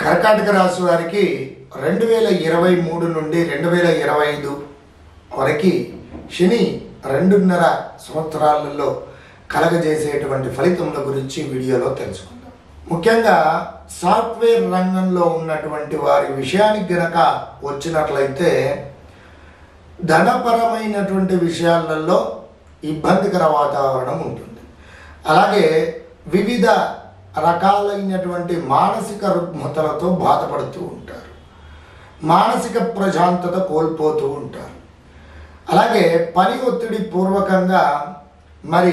కర్కాటక రాశి వారికి రెండు వేల ఇరవై మూడు నుండి రెండు వేల ఇరవై ఐదు వరకు శని రెండున్నర సంవత్సరాలలో కలగజేసేటువంటి ఫలితముల గురించి వీడియోలో తెలుసుకుందాం ముఖ్యంగా సాఫ్ట్వేర్ రంగంలో ఉన్నటువంటి వారి విషయానికి గనక వచ్చినట్లయితే ధనపరమైనటువంటి విషయాలలో ఇబ్బందికర వాతావరణం ఉంటుంది అలాగే వివిధ రకాలైనటువంటి మానసిక రుగ్మతలతో బాధపడుతూ ఉంటారు మానసిక ప్రశాంతత కోల్పోతూ ఉంటారు అలాగే పని ఒత్తిడి పూర్వకంగా మరి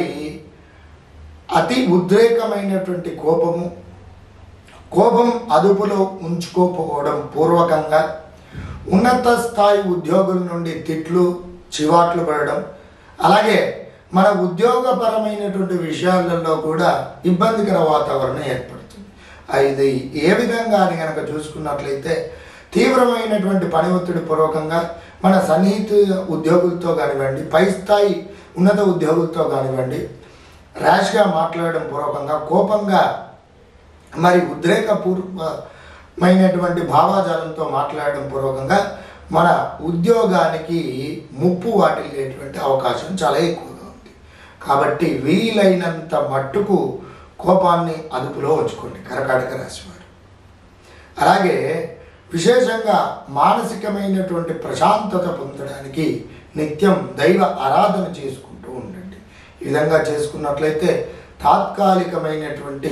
అతి ఉద్రేకమైనటువంటి కోపము కోపం అదుపులో ఉంచుకోకపోవడం పూర్వకంగా ఉన్నత స్థాయి ఉద్యోగుల నుండి తిట్లు చివాట్లు పడడం అలాగే మన ఉద్యోగపరమైనటువంటి విషయాలలో కూడా ఇబ్బందికర వాతావరణం ఏర్పడుతుంది ఇది ఏ విధంగా అని కనుక చూసుకున్నట్లయితే తీవ్రమైనటువంటి పని ఒత్తిడి పూర్వకంగా మన సన్నిహిత ఉద్యోగులతో కానివ్వండి పై స్థాయి ఉన్నత ఉద్యోగులతో కానివ్వండి ర్యాష్గా మాట్లాడడం పూర్వకంగా కోపంగా మరి ఉద్రేకపూర్వమైనటువంటి భావాజాలంతో మాట్లాడడం పూర్వకంగా మన ఉద్యోగానికి ముప్పు వాటిల్లేటువంటి అవకాశం చాలా ఎక్కువగా ఉంది కాబట్టి వీలైనంత మట్టుకు కోపాన్ని అదుపులో ఉంచుకోండి కరకాటక రాశి వారు అలాగే విశేషంగా మానసికమైనటువంటి ప్రశాంతత పొందడానికి నిత్యం దైవ ఆరాధన చేసుకుంటూ ఉండండి ఈ విధంగా చేసుకున్నట్లయితే తాత్కాలికమైనటువంటి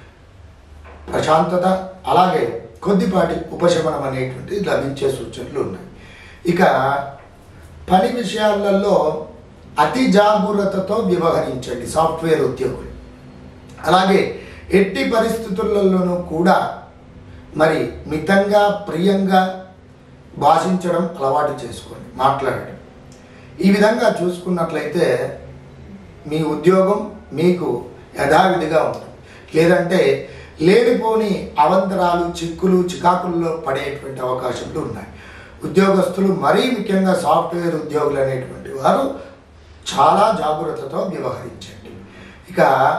ప్రశాంతత అలాగే కొద్దిపాటి ఉపశమనం అనేటువంటిది లభించే సూచనలు ఉన్నాయి ఇక పని విషయాలలో అతి జాగ్రత్తతో వ్యవహరించండి సాఫ్ట్వేర్ ఉద్యోగులు అలాగే ఎట్టి పరిస్థితులలోనూ కూడా మరి మితంగా ప్రియంగా భాషించడం అలవాటు చేసుకోండి మాట్లాడడం ఈ విధంగా చూసుకున్నట్లయితే మీ ఉద్యోగం మీకు యథావిధిగా ఉంటుంది లేదంటే లేనిపోని అవంతరాలు చిక్కులు చికాకుల్లో పడేటువంటి అవకాశాలు ఉన్నాయి ఉద్యోగస్తులు మరీ ముఖ్యంగా సాఫ్ట్వేర్ ఉద్యోగులు అనేటువంటి వారు చాలా జాగ్రత్తతో వ్యవహరించండి ఇక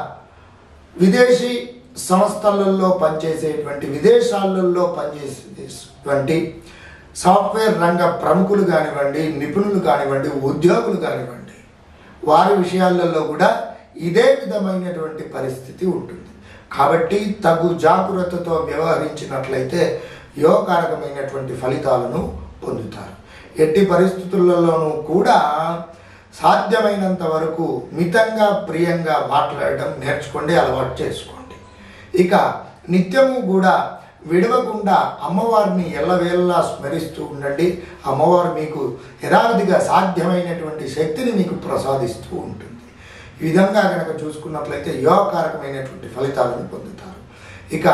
విదేశీ సంస్థలలో పనిచేసేటువంటి విదేశాలలో పనిచేసేటువంటి సాఫ్ట్వేర్ రంగ ప్రముఖులు కానివ్వండి నిపుణులు కానివ్వండి ఉద్యోగులు కానివ్వండి వారి విషయాలలో కూడా ఇదే విధమైనటువంటి పరిస్థితి ఉంటుంది కాబట్టి తగు జాగ్రత్తతో వ్యవహరించినట్లయితే యోగకారకమైనటువంటి ఫలితాలను పొందుతారు ఎట్టి పరిస్థితులలోనూ కూడా సాధ్యమైనంత వరకు మితంగా ప్రియంగా మాట్లాడడం నేర్చుకోండి అలవాటు చేసుకోండి ఇక నిత్యము కూడా విడవకుండా అమ్మవారిని ఎల్లవేళలా స్మరిస్తూ ఉండండి అమ్మవారు మీకు యథావిధిగా సాధ్యమైనటువంటి శక్తిని మీకు ప్రసాదిస్తూ ఉంటుంది ఈ విధంగా కనుక చూసుకున్నట్లయితే యోగకారకమైనటువంటి ఫలితాలను పొందుతారు ఇక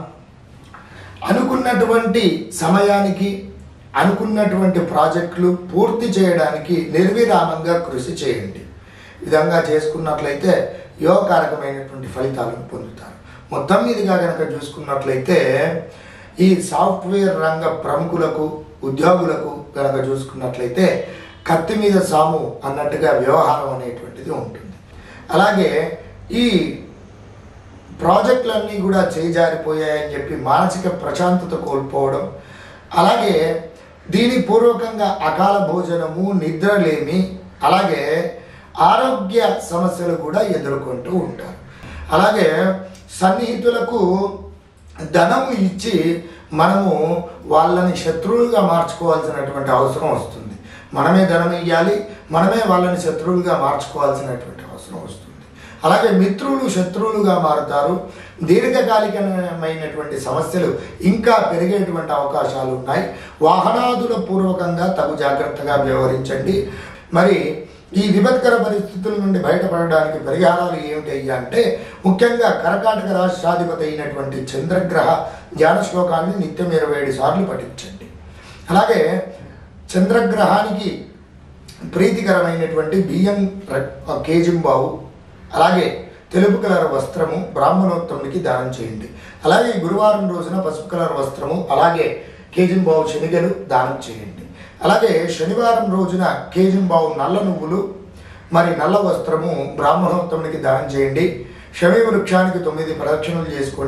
అనుకున్నటువంటి సమయానికి అనుకున్నటువంటి ప్రాజెక్టులు పూర్తి చేయడానికి నిర్విరామంగా కృషి చేయండి ఈ విధంగా చేసుకున్నట్లయితే యోగకారకమైనటువంటి ఫలితాలను పొందుతారు మొత్తం మీదుగా కనుక చూసుకున్నట్లయితే ఈ సాఫ్ట్వేర్ రంగ ప్రముఖులకు ఉద్యోగులకు కనుక చూసుకున్నట్లయితే కత్తి మీద సాము అన్నట్టుగా వ్యవహారం అనేటువంటిది ఉంటుంది అలాగే ఈ ప్రాజెక్టులన్నీ కూడా చేజారిపోయాయని చెప్పి మానసిక ప్రశాంతత కోల్పోవడం అలాగే దీని పూర్వకంగా అకాల భోజనము నిద్రలేమి అలాగే ఆరోగ్య సమస్యలు కూడా ఎదుర్కొంటూ ఉంటారు అలాగే సన్నిహితులకు ధనము ఇచ్చి మనము వాళ్ళని శత్రువులుగా మార్చుకోవాల్సినటువంటి అవసరం వస్తుంది మనమే ధనం ఇవ్వాలి మనమే వాళ్ళని శత్రువులుగా మార్చుకోవాల్సినటువంటి అవసరం వస్తుంది అలాగే మిత్రులు శత్రువులుగా మారుతారు దీర్ఘకాలికమైనటువంటి సమస్యలు ఇంకా పెరిగేటువంటి అవకాశాలు ఉన్నాయి వాహనాదుల పూర్వకంగా తగు జాగ్రత్తగా వ్యవహరించండి మరి ఈ విపత్కర పరిస్థితుల నుండి బయటపడడానికి పరిహారాలు ఏమిటి అయ్యా అంటే ముఖ్యంగా కర్కాటక రాష్ట్రాధిపతి అయినటువంటి చంద్రగ్రహ ధ్యాన శ్లోకాన్ని నిత్యం ఇరవై ఏడు సార్లు పఠించండి అలాగే చంద్రగ్రహానికి ప్రీతికరమైనటువంటి బియ్యం కేజింబావు అలాగే తెలుపు కలర్ వస్త్రము బ్రాహ్మణోత్తమునికి దానం చేయండి అలాగే గురువారం రోజున పసుపు కలర్ వస్త్రము అలాగే కేజింబావు శనిగలు దానం చేయండి అలాగే శనివారం రోజున కేజింబావు నల్ల నువ్వులు మరి నల్ల వస్త్రము బ్రాహ్మణోత్తమునికి దానం చేయండి శమి వృక్షానికి తొమ్మిది ప్రదక్షిణలు చేసుకోండి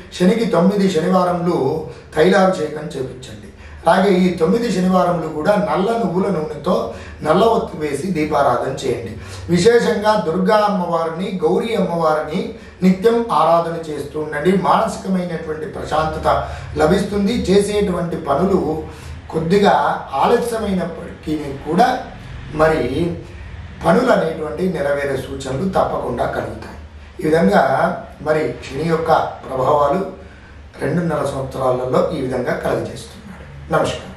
శనికి తొమ్మిది శనివారములు తైలాభిషేకం చేపించండి అలాగే ఈ తొమ్మిది శనివారములు కూడా నల్ల నువ్వుల నూనెతో నల్ల ఒత్తి వేసి దీపారాధన చేయండి విశేషంగా దుర్గా అమ్మవారిని గౌరీ అమ్మవారిని నిత్యం ఆరాధన చేస్తూ ఉండండి మానసికమైనటువంటి ప్రశాంతత లభిస్తుంది చేసేటువంటి పనులు కొద్దిగా ఆలస్యమైనప్పటికీ కూడా మరి పనులు అనేటువంటి నెరవేరే సూచనలు తప్పకుండా కలుగుతాయి ఈ విధంగా మరి శని యొక్క ప్రభావాలు రెండున్నర సంవత్సరాలలో ఈ విధంగా కలుగజేస్తున్నాడు నమస్కారం